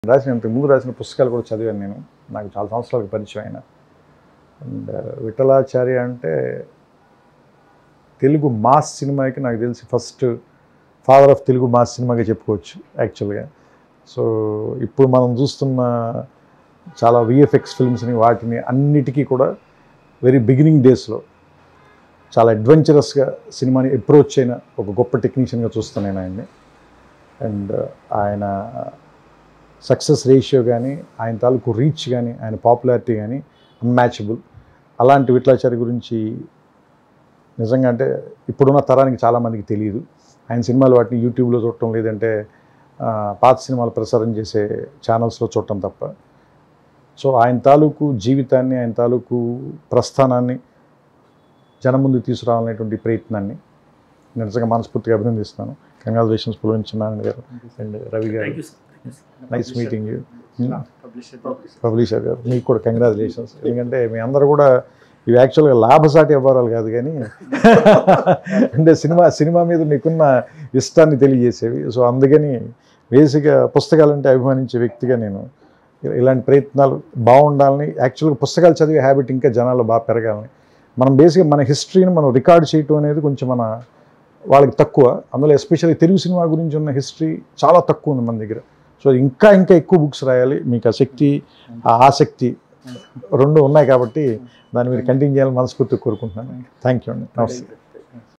రాసిన ఇంతకు ముందు రాసిన పుస్తకాలు కూడా చదివాను నేను నాకు చాలా సంవత్సరాలకు పరిచయం ఆయన అండ్ విఠలాచార్య అంటే తెలుగు మాస్ సినిమాకి నాకు తెలిసి first father of Telugu mass సినిమాగా చెప్పుకోవచ్చు యాక్చువల్గా సో ఇప్పుడు మనం చూస్తున్న చాలా విఎఫ్ఎక్స్ ఫిల్మ్స్ని వాటిని అన్నిటికీ కూడా వెరీ బిగినింగ్ డేస్లో చాలా అడ్వెంచరస్గా సినిమాని అప్రోచ్ అయిన ఒక గొప్ప టెక్నీషియన్గా చూస్తాను నేను ఆయన్ని అండ్ ఆయన సక్సెస్ రేషియో కానీ ఆయన తాలూకు రీచ్ కానీ ఆయన పాపులారిటీ కానీ అన్మ్యాచబుల్ అలాంటి విట్లాచారి గురించి నిజంగా అంటే ఇప్పుడున్న తరానికి చాలామందికి తెలియదు ఆయన సినిమాలు వాటిని యూట్యూబ్లో చూడటం లేదంటే ఆ, పాత సినిమాలు ప్రసారం చేసే ఛానల్స్లో చూడటం తప్ప సో ఆయన తాలూకు జీవితాన్ని ఆయన తాలూకు ప్రస్థానాన్ని జనం ముందు తీసుకురావాలనేటువంటి ప్రయత్నాన్ని నేను నిజంగా మనస్ఫూర్తిగా అభినందిస్తాను కంగ్రాచులేషన్స్ పులవించిన నారాయణ గారు అండ్ రవి గారు thank you sir nice meeting you publisher గారు మీకు కూడా కంగ్రాచులేషన్స్ ఎందుకంటే మీ అందరూ కూడా ఇవి యాక్చువల్గా లాభసాటి వ్యవహారాలు కాదు కానీ అంటే సినిమా సినిమా మీద మీకున్న ఇష్టాన్ని తెలియజేసేవి సో అందుకని బేసిక్గా పుస్తకాలంటే అభిమానించే వ్యక్తిగా నేను ఇ- ఇలాంటి ప్రయత్నాలు బాగుండాలని యాక్చువల్గా పుస్తకాలు చదివే హ్యాబిట్ ఇంకా జనాల్లో బాగా పెరగాలని మనం బేసిక్గా మన హిస్టరీని మనం రికార్డ్ చేయటం అనేది కొంచెం మన వాళ్ళకి తక్కువ అందులో ఎస్పెషల్లీ తెలుగు సినిమా గురించి ఉన్న హిస్టరీ చాలా తక్కువ ఉంది మన దగ్గర సో ఇంకా ఇంకా ఎక్కువ బుక్స్ రాయాలి మీకు ఆ శక్తి ఆ ఆసక్తి రెండు ఉన్నాయి కాబట్టి దాన్ని మీరు కంటిన్యూ చేయాలని మనస్ఫూర్తిగా కోరుకుంటున్నాను థ్యాంక్ యూ అండి నమస్తే